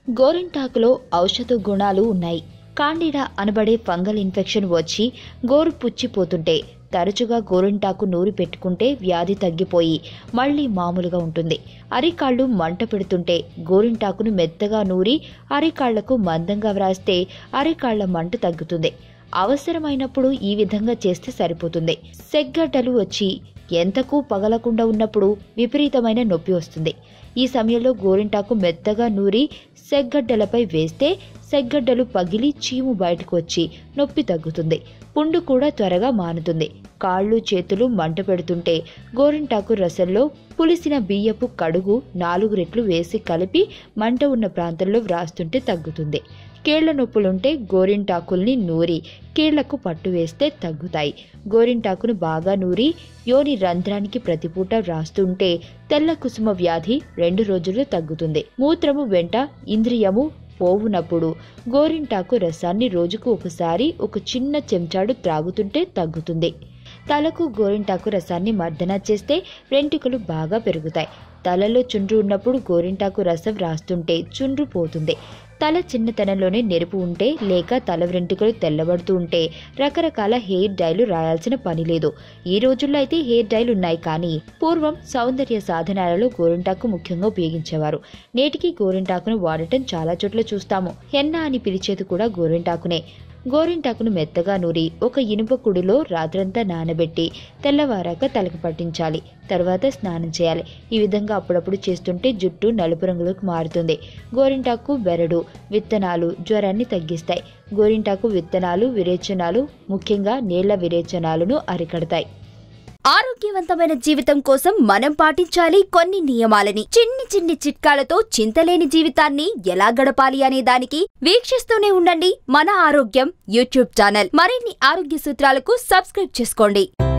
గోరింటాకులో ఔషధ గుణాలు ఉన్నాయి కాండిడా అనబడే ఫంగల్ ఇన్ఫెక్షన్ వచ్చి గోరు పుచ్చిపోతుంటే తరచుగా గోరింటాకు నూరి పెట్టుకుంటే వ్యాధి తగ్గిపోయి మళ్ళీ మామూలుగా ఉంటుంది అరికాళ్ళు మంట పెడుతుంటే గోరింటాకును మెత్తగా నూరి అరికాళ్లకు మందంగా వ్రాస్తే అరికాళ్ల మంట తగ్గుతుంది అవసరమైనప్పుడు ఈ విధంగా చేస్తే సరిపోతుంది సెగ్గడ్డలు వచ్చి ఎంతకు పగలకుండా ఉన్నప్పుడు విపరీతమైన నొప్పి వస్తుంది ఈ సమయంలో గోరింటాకు మెత్తగా నూరి సెగ్గడ్డలపై వేస్తే సెగ్గడ్డలు పగిలి చీము బయటకు వచ్చి నొప్పి తగ్గుతుంది పుండు కూడా త్వరగా మానుతుంది కాళ్ళు చేతులు మంట పెడుతుంటే గోరింటాకు రసంలో పులిసిన బియ్యపు కడుగు నాలుగు రెట్లు వేసి కలిపి మంట ఉన్న ప్రాంతంలో వ్రాస్తుంటే తగ్గుతుంది కీళ్ల నొప్పులుంటే గోరింటాకుల్ని నూరి కీళ్లకు పట్టు వేస్తే తగ్గుతాయి గోరింటాకును బాగా నూరి యోని రంధ్రానికి ప్రతిపూట వ్రాస్తుంటే తెల్ల కుసుమ వ్యాధి రెండు రోజుల్లో తగ్గుతుంది మూత్రము వెంట ఇంద్రియము పోవునప్పుడు గోరింటాకు రసాన్ని రోజుకు ఒకసారి ఒక చిన్న చెంచాడు త్రాగుతుంటే తగ్గుతుంది తలకు గోరింటాకు రసాన్ని మర్దన చేస్తే వెంట్రుకలు బాగా పెరుగుతాయి తలలో చుండ్రు ఉన్నప్పుడు గోరింటాకు రసం రాస్తుంటే చుండ్రు పోతుంది తల చిన్నతనంలోనే నెరుపు ఉంటే లేక తల వెంట్రుకలు తెల్లబడుతూ ఉంటే రకరకాల హెయిర్ డైలు రాయాల్సిన పని లేదు ఈ రోజుల్లో అయితే హెయిర్ డైలు ఉన్నాయి కానీ పూర్వం సౌందర్య సాధనాలలో గోరింటాకు ముఖ్యంగా ఉపయోగించేవారు నేటికి గోరింటాకును వాడటం చాలా చోట్ల చూస్తాము హెన్న అని పిలిచేది కూడా గోరింటాకునే గోరింటాకును మెత్తగా నూరి ఒక ఇనుప కుడిలో రాత్రంతా నానబెట్టి తెల్లవారాక తలకు పట్టించాలి తర్వాత స్నానం చేయాలి ఈ విధంగా అప్పుడప్పుడు చేస్తుంటే జుట్టు నలుపు రంగులోకి మారుతుంది గోరింటాకు బెరడు విత్తనాలు జ్వరాన్ని తగ్గిస్తాయి గోరింటాకు విత్తనాలు విరేచనాలు ముఖ్యంగా నీళ్ల విరేచనాలను అరికడతాయి ఆరోగ్యవంతమైన జీవితం కోసం మనం పాటించాలి కొన్ని నియమాలని చిన్ని చిన్ని చిట్కాలతో చింతలేని జీవితాన్ని ఎలా గడపాలి అనే దానికి వీక్షిస్తూనే ఉండండి మన ఆరోగ్యం యూట్యూబ్ ఛానల్ మరిన్ని ఆరోగ్య సూత్రాలకు సబ్స్క్రైబ్ చేసుకోండి